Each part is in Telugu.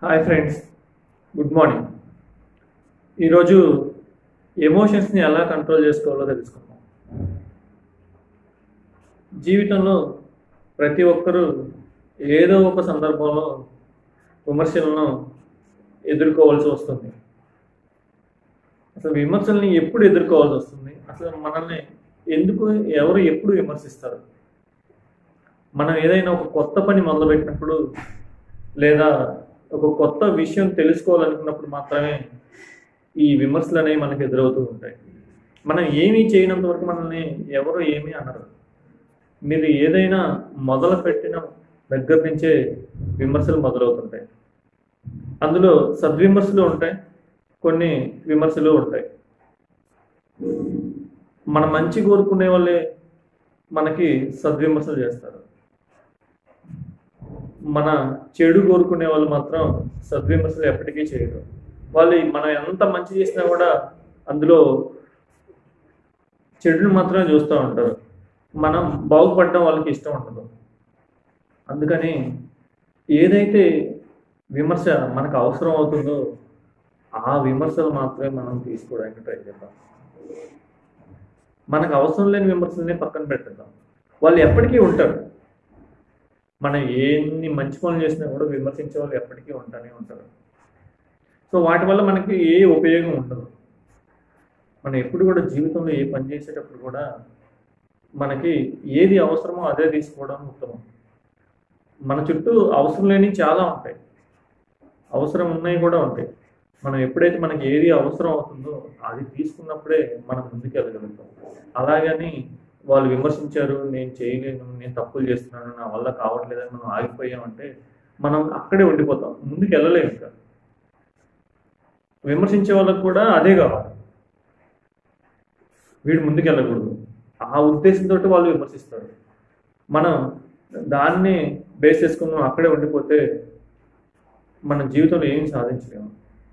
హాయ్ ఫ్రెండ్స్ గుడ్ మార్నింగ్ ఈరోజు ఎమోషన్స్ని ఎలా కంట్రోల్ చేసుకోవాలో తెలుసుకుందాం జీవితంలో ప్రతి ఒక్కరూ ఏదో ఒక సందర్భంలో విమర్శలను ఎదుర్కోవాల్సి వస్తుంది అసలు విమర్శల్ని ఎప్పుడు ఎదుర్కోవాల్సి వస్తుంది అసలు మనల్ని ఎందుకు ఎవరు ఎప్పుడు విమర్శిస్తారు మనం ఏదైనా ఒక కొత్త పని మొదలుపెట్టినప్పుడు లేదా ఒక కొత్త విషయం తెలుసుకోవాలనుకున్నప్పుడు మాత్రమే ఈ విమర్శలు అనేవి మనకు ఎదురవుతూ ఉంటాయి మనం ఏమీ చేయనంత వరకు మనల్ని ఎవరు ఏమీ అనరు మీరు ఏదైనా మొదలు పెట్టిన దగ్గర నుంచే విమర్శలు మొదలవుతుంటాయి అందులో సద్విమర్శలు ఉంటాయి కొన్ని విమర్శలు ఉంటాయి మన మంచి కోరుకునే వాళ్ళే మనకి సద్విమర్శలు చేస్తారు మన చెడు కోరుకునే వాళ్ళు మాత్రం సద్విమర్శలు ఎప్పటికీ చేయరు వాళ్ళు మనం ఎంత మంచి చేసినా కూడా అందులో చెడుని మాత్రమే చూస్తూ ఉంటారు మనం బాగుపడడం వాళ్ళకి ఇష్టం ఉండదు అందుకని ఏదైతే విమర్శ మనకు అవసరం అవుతుందో ఆ విమర్శలు మాత్రమే మనం తీసుకోవడానికి ట్రై చేద్దాం మనకు అవసరం లేని విమర్శల్ని పక్కన పెట్టేద్దాం వాళ్ళు ఎప్పటికీ ఉంటారు మనం ఎన్ని మంచి పనులు చేసినా కూడా విమర్శించే వాళ్ళు ఎప్పటికీ ఉంటానే ఉంటారు సో వాటి వల్ల మనకి ఏ ఉపయోగం ఉండదు మనం ఎప్పుడు కూడా జీవితంలో ఏ పని చేసేటప్పుడు కూడా మనకి ఏది అవసరమో అదే తీసుకోవడం ఉత్తమం మన చుట్టూ అవసరం లేని చాలా ఉంటాయి అవసరం ఉన్నాయి కూడా ఉంటాయి మనం ఎప్పుడైతే మనకి ఏది అవసరం అవుతుందో అది తీసుకున్నప్పుడే మనం ముందుకు వెళ్ళగలుగుతాం అలాగని వాళ్ళు విమర్శించారు నేను చేయలేను నేను తప్పులు చేస్తున్నాను నా వల్ల కావట్లేదని మనం ఆగిపోయామంటే మనం అక్కడే ఉండిపోతాం ముందుకు వెళ్ళలేము ఇంకా విమర్శించే వాళ్ళకు కూడా అదే కావాలి వీడు ముందుకు వెళ్ళకూడదు ఆ ఉద్దేశంతో వాళ్ళు విమర్శిస్తారు మనం దాన్ని బేస్ చేసుకుని మనం అక్కడే ఉండిపోతే మన జీవితంలో ఏం సాధించలేము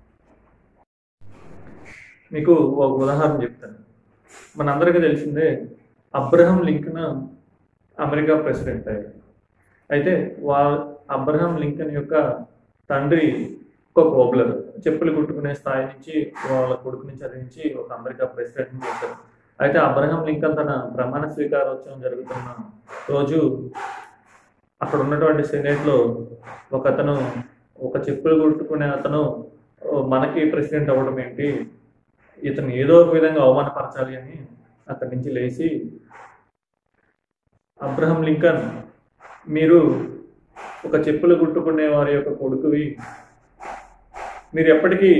మీకు ఒక ఉదాహరణ చెప్తాను మనందరికీ తెలిసిందే అబ్రహం లింకన్ అమెరికా ప్రెసిడెంట్ అయ్యారు అయితే వా అబ్రహం లింకన్ యొక్క తండ్రి ఒక కోబ్లర్ చెప్పులు కుట్టుకునే స్థాయి నుంచి వాళ్ళ కొడుకుని చదివించి ఒక అమెరికా ప్రెసిడెంట్ చేశారు అయితే అబ్రహం లింకన్ తన ప్రమాణ స్వీకారోత్సవం జరుగుతున్న రోజు అక్కడ ఉన్నటువంటి సెనేట్లో ఒక అతను ఒక చెప్పులు కుట్టుకునే అతను "ఓ, మనకి ప్రెసిడెంట్ అవ్వడం ఏంటి ఇతను ఏదో ఒక విధంగా అవమానపరచాలి అని అక్కడి నుంచి లేచి అబ్రహం లింకన్ మీరు ఒక చెప్పులు కుట్టుకునే వారి యొక్క కొడుకువి మీరు ఎప్పటికీ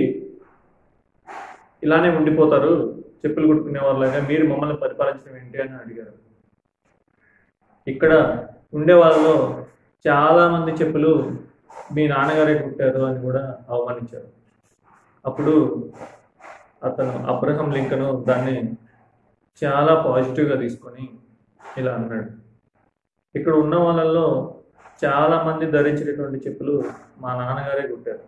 ఇలానే ఉండిపోతారు చెప్పులు కుట్టుకునే వాళ్ళగా మీరు మమ్మల్ని పరిపాలించడం ఏంటి అని అడిగారు ఇక్కడ ఉండే వాళ్ళలో చాలా మంది చెప్పులు మీ నాన్నగారే కుట్టారు అని కూడా అవమానించారు అప్పుడు అతను అబ్రహం లింకను దాన్ని చాలా పాజిటివ్గా తీసుకొని ఇలా అన్నాడు ఇక్కడ ఉన్న వాళ్ళల్లో చాలా మంది ధరించినటువంటి చెప్పులు మా నాన్నగారే కుట్టారు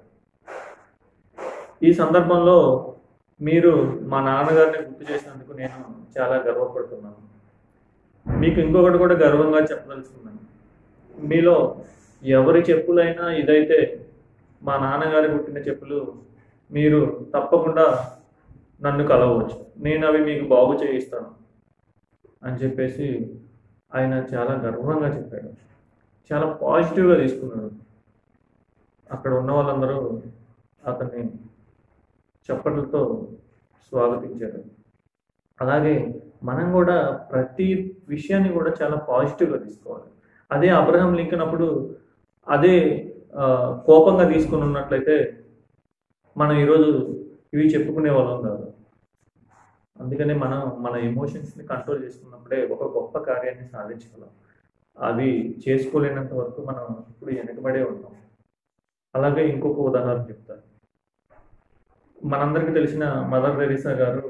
ఈ సందర్భంలో మీరు మా నాన్నగారిని గుర్తు చేసినందుకు నేను చాలా గర్వపడుతున్నాను మీకు ఇంకొకటి కూడా గర్వంగా చెప్పదలుచుకున్నాను మీలో ఎవరి చెప్పులైనా ఇదైతే మా నాన్నగారి కుట్టిన చెప్పులు మీరు తప్పకుండా నన్ను కలవచ్చు నేను అవి మీకు బాగు చేయిస్తాను అని చెప్పేసి ఆయన చాలా గర్వంగా చెప్పాడు చాలా పాజిటివ్గా తీసుకున్నాడు అక్కడ ఉన్న వాళ్ళందరూ అతన్ని చప్పట్లతో స్వాగతించారు అలాగే మనం కూడా ప్రతి విషయాన్ని కూడా చాలా పాజిటివ్గా తీసుకోవాలి అదే అబ్రహం లింకన్ అప్పుడు అదే ఆ, కోపంగా తీసుకుని ఉన్నట్లయితే మనం ఈరోజు ఇవి చెప్పుకునే వాళ్ళం కాదు అందుకనే మనం మన ఎమోషన్స్ని కంట్రోల్ చేసుకున్నప్పుడే ఒక గొప్ప కార్యాన్ని సాధించగలం అవి చేసుకోలేనంత వరకు మనం ఇప్పుడు వెనకబడే ఉంటాం అలాగే ఇంకొక ఉదాహరణ చెప్తాను మనందరికీ తెలిసిన మదర్ తెరీసా గారు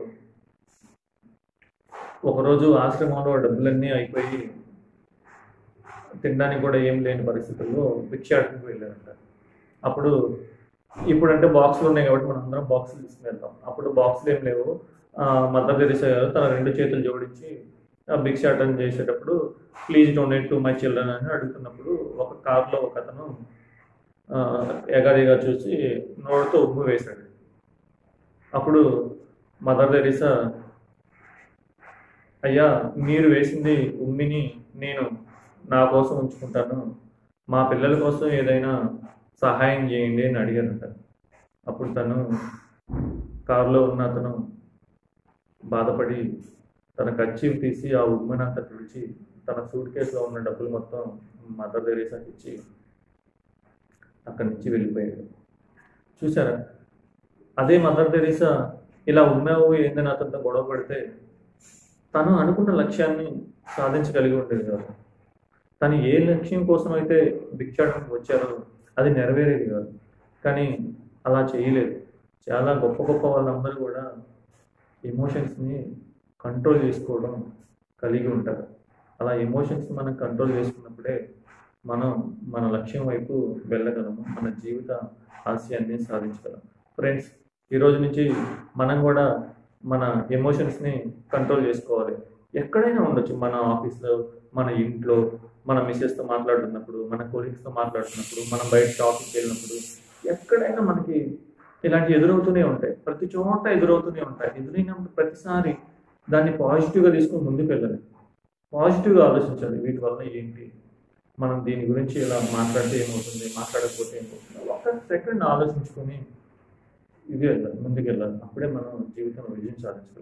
ఒకరోజు ఆశ్రమంలో డబ్బులన్నీ అయిపోయి తినడానికి కూడా ఏం లేని పరిస్థితుల్లో భిక్షాటనకు వెళ్ళారంట అప్పుడు ఇప్పుడు అంటే బాక్సులు ఉన్నాయి కాబట్టి మనం అందరం బాక్సులు తీసుకుని వెళ్తాం అప్పుడు బాక్సులు ఏం లేవు ఆ, మదర్ తెరీసా గారు తన రెండు చేతులు జోడించి ఆ భిక్షాటన చేసేటప్పుడు please donate to my children అని అడుగుతున్నప్పుడు ఒక కార్లో ఒక అతను ఆ, ఎగాదిగా చూసి నోడుతో ఉమ్ము వేశాడు అప్పుడు మదర్ తెరీసా అయ్యా మీరు వేసింది ఉమ్మిని నేను నా కోసం ఉంచుకుంటాను మా పిల్లల కోసం ఏదైనా సహాయం చేయండి అని అడిగారంట అప్పుడు తను కారులో ఉన్న అతను బాధపడి తన కచ్చీవి తీసి ఆ ఉమ్మినంతా తుడిచి తన సూట్ కేసులో ఉన్న డబ్బులు మొత్తం మదర్ తెరీసాకి ఇచ్చి అక్కడి నుంచి వెళ్ళిపోయాడు చూసారా అదే మదర్ తెరీసా ఇలా ఉన్నావు ఏందని అతనితో గొడవ పడితే తను అనుకున్న లక్ష్యాన్ని సాధించగలిగి ఉండేది కాదు తను ఏ లక్ష్యం కోసం అయితే భిక్షాటనకు వచ్చారో అది నెరవేరేది కాదు కానీ అలా చేయలేదు చాలా గొప్ప గొప్ప వాళ్ళందరూ కూడా ఎమోషన్స్ని కంట్రోల్ చేసుకోవడం కలిగి ఉంటారు అలా ఎమోషన్స్ మనం కంట్రోల్ చేసుకున్నప్పుడే మనం మన లక్ష్యం వైపు వెళ్ళగలము మన జీవిత ఆశయాన్ని సాధించగలం ఫ్రెండ్స్ ఈ రోజు నుంచి మనం కూడా మన ఎమోషన్స్ని కంట్రోల్ చేసుకోవాలి ఎక్కడైనా ఉండొచ్చు మన ఆఫీస్లో మన ఇంట్లో మన మిస్సెస్తో మాట్లాడుతున్నప్పుడు మన కొలీగ్స్తో మాట్లాడుతున్నప్పుడు మనం బయట షాపింగ్కి వెళ్ళినప్పుడు ఎక్కడైనా మనకి ఇలాంటి ఎదురవుతూనే ఉంటాయి ప్రతి చోట ఎదురవుతూనే ఉంటాయి ఎదురైనప్పుడు ప్రతిసారి దాన్ని పాజిటివ్గా తీసుకొని ముందుకు వెళ్ళాలి పాజిటివ్గా ఆలోచించాలి వీటి వల్ల ఏంటి మనం దీని గురించి ఇలా మాట్లాడితే ఏమవుతుంది మాట్లాడకపోతే ఏమవుతుంది ఒక్క సెకండ్ ఆలోచించుకొని ఇది వెళ్ళాలి ముందుకు వెళ్ళాలి అప్పుడే మనం జీవితంలో విజయం సాధించగలం